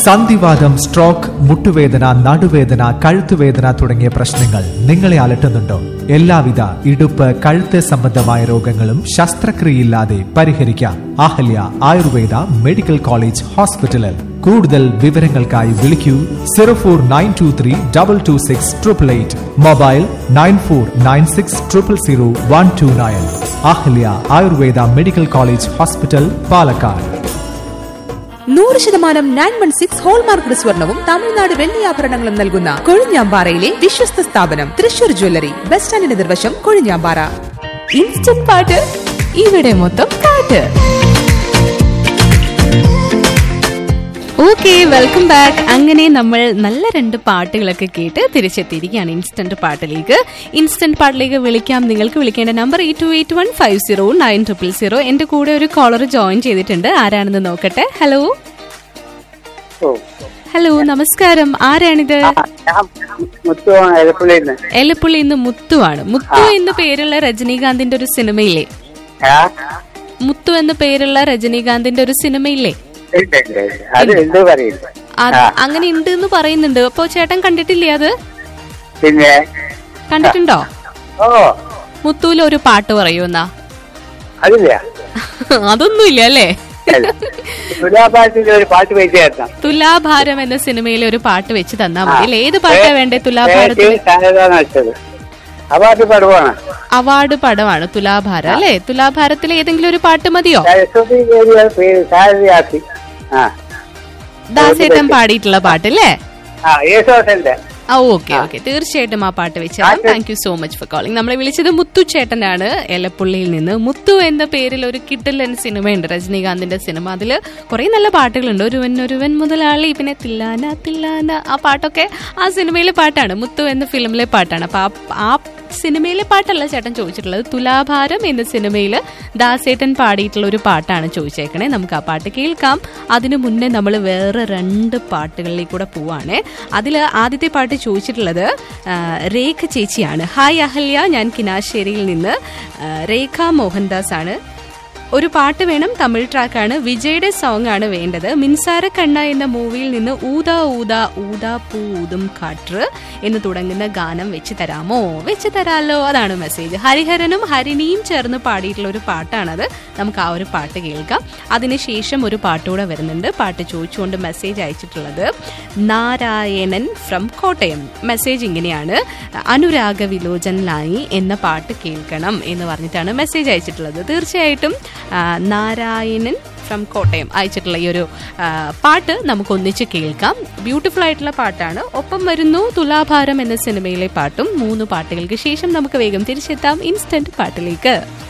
സന്ധിവാദം സ്ട്രോക്ക് മുട്ടുവേദന നടുവേദന കഴുത്തുവേദന തുടങ്ങിയ പ്രശ്നങ്ങൾ നിങ്ങളെ അലട്ടുന്നുണ്ടോ എല്ലാവിധ ഇടുപ്പ് കഴുത്ത് സംബന്ധമായ രോഗങ്ങളും ശസ്ത്രക്രിയയില്ലാതെ പരിഹരിക്കാം അഹല്യ ആയുർവേദ മെഡിക്കൽ കോളേജ് ഹോസ്പിറ്റലിൽ കൂടുതൽ വിവരങ്ങൾക്കായി വിളിക്കൂ zero four nine two three double two six triple eight mobile nine four nine six triple zero one two nine Ahalya Ayurveda medical college hospital Palakkad നൂറ് ശതമാനം നയൻ വൺ സിക്സ് ഹോൾമാർക്ക് സ്വർണവും തമിഴ്നാട് വെള്ളിയാഭരണങ്ങളും നൽകുന്ന കൊഴിഞ്ഞാമ്പാറയിലെ വിശ്വസ്ത സ്ഥാപനം തൃശൂർ ജ്വല്ലറി ബസ് സ്റ്റാൻഡിന് നിർവശം കൊഴിഞ്ഞാമ്പാറ ഇൻസ്റ്റന്റ് പാട്ട് ഇവിടെ മൊത്തം പാട്ട് ഓക്കെ വെൽക്കം ബാക്ക് അങ്ങനെ നമ്മൾ നല്ല രണ്ട് പാട്ടുകളൊക്കെ കേട്ട് തിരിച്ചെത്തിയിരിക്കുകയാണ് ഇൻസ്റ്റന്റ് പാട്ടിലേക്ക് ഇൻസ്റ്റന്റ് പാട്ടിലേക്ക് വിളിക്കാം നിങ്ങൾക്ക് വിളിക്കേണ്ട number eight two eight one five zero nine triple zero എന്റെ കൂടെ ഒരു കോളർ ജോയിൻ ചെയ്തിട്ടുണ്ട് ആരാണെന്ന് നോക്കട്ടെ ഹലോ ഓ ഹലോ നമസ്കാരം ആരാണിത് ഞാൻ മുത്തു എലപ്പുള്ളിന്ന് എലപ്പുള്ളി ഇന്ന് മുത്തുവാണ് മുത്തു എന്ന പേരുള്ള രജനീകാന്തിന്റെ ഒരു സിനിമയില്ലേ മുത്തു എന്ന പേരുള്ള രജനീകാന്തിന്റെ ഒരു സിനിമയില്ലേ അത് എന്ത് പറയില്ല അത് അങ്ങനെ ഉണ്ട് എന്ന് പറയുന്നുണ്ട് അപ്പൊ ചേട്ടൻ കണ്ടിട്ടില്ലേ അത് പിന്നെ കണ്ടിട്ടുണ്ടോ ഓ മുത്തൂല് ഒരു പാട്ട് പറയൂന്നാ അതില്ല അതൊന്നുമില്ല അല്ലേ തുലാഭാരത്തിന്റെ ഒരു പാട്ട് വെച്ച് തരണം തുലാഭാരം എന്ന സിനിമയിലെ ഒരു പാട്ട് വെച്ച് തന്നാ മതി അല്ലേ ഏത് പാട്ടാ വേണ്ടേ തുലാഭാരത്തിൽ സാരതാണ് വെച്ചത് ആ പാട്ട് പാടുവാണ് അവാർഡ് പടമാണ് തുലാഭാരം അല്ലേ തുലാഭാരത്തിലെ ഏതെങ്കിലും ഒരു പാട്ട് മതിയോ സരസ്വതി ദേവിയുടെ പേര് സാരഥിയാക്കി ആ ദാസേട്ടൻ പാടിയിട്ടുള്ള പാട്ട് അല്ലേ ആ യേശോസന്റെ ആ ഓക്കെ ഓക്കെ തീർച്ചയായിട്ടും ആ പാട്ട് വെച്ചാൽ thank you so much for calling നമ്മളെ വിളിച്ചത് മുത്തു ചേട്ടനാണ് എലപ്പുള്ളിയിൽ നിന്ന് മുത്തു എന്ന പേരിൽ ഒരു കിട്ടലൻ സിനിമയുണ്ട് രജനീകാന്തിന്റെ സിനിമ അതിൽ കുറെ നല്ല പാട്ടുകളുണ്ട് ഒരുവൻ ഒരുവൻ മുതലാളി പിന്നെ തില്ലാന തില്ലാന ആ പാട്ടൊക്കെ ആ സിനിമയിലെ പാട്ടാണ് മുത്തു എന്ന ഫിലിമിലെ പാട്ടാണ് അപ്പൊ ആ ആ സിനിമയിലെ പാട്ടല്ല ചേട്ടൻ ചോദിച്ചിട്ടുള്ളത് തുലാഭാരം എന്ന സിനിമയിൽ ദാസേട്ടൻ പാടിയിട്ടുള്ള ഒരു പാട്ടാണ് ചോദിച്ചേക്കണേ നമുക്ക് ആ പാട്ട് കേൾക്കാം അതിനു മുന്നേ നമ്മൾ വേറെ രണ്ട് പാട്ടുകളിലേക്ക് കൂടെ പോവാണ് അതിൽ ആദ്യത്തെ പാട്ട് ചോദിച്ചിട്ടുള്ളത് ആ, രേഖ ചേച്ചിയാണ് ഹായ് അഹല്യ ഞാൻ കിനാശ്ശേരിയിൽ നിന്ന് ആ, രേഖ മോഹൻദാസ് ആണ് ഒരു പാട്ട് വേണം തമിഴ് ട്രാക്കാണ് വിജയുടെ സോങ് ആണ് വേണ്ടത് മിൻസാര കണ്ണ എന്ന മൂവിയിൽ നിന്ന് ഊതാ ഊതാ ഊതാ പൂ ഊതും കാറ്റ് എന്ന് തുടങ്ങുന്ന ഗാനം വെച്ച് തരാമോ വെച്ച് തരാലോ അതാണ് മെസ്സേജ് ഹരിഹരനും ഹരിണിയും ചേർന്ന് പാടിയിട്ടുള്ള ഒരു പാട്ടാണത് നമുക്ക് ആ ഒരു പാട്ട് കേൾക്കാം അതിനുശേഷം ഒരു പാട്ടുകൂടെ വരുന്നുണ്ട് പാട്ട് ചോദിച്ചുകൊണ്ട് മെസ്സേജ് അയച്ചിട്ടുള്ളത് നാരായണൻ ഫ്രം കോട്ടയം മെസ്സേജ് ഇങ്ങനെയാണ് അനുരാഗ വിലോചനിലായി എന്ന പാട്ട് കേൾക്കണം എന്ന് പറഞ്ഞിട്ടാണ് മെസ്സേജ് അയച്ചിട്ടുള്ളത് തീർച്ചയായിട്ടും ആ, നാരായണൻ ഫ്രം കോട്ടയം അയച്ചിട്ടുള്ള ഈ ഒരു ആ, പാട്ട് നമുക്ക് ഒന്നിച്ച് കേൾക്കാം ബ്യൂട്ടിഫുൾ ആയിട്ടുള്ള പാട്ടാണ് ഒപ്പം വരുന്നു തുലാഭാരം എന്ന സിനിമയിലെ പാട്ടും മൂന്ന് പാട്ടുകൾക്ക് ശേഷം നമുക്ക് വേഗം തിരിച്ചെത്താം ഇൻസ്റ്റന്റ് പാട്ടിലേക്ക്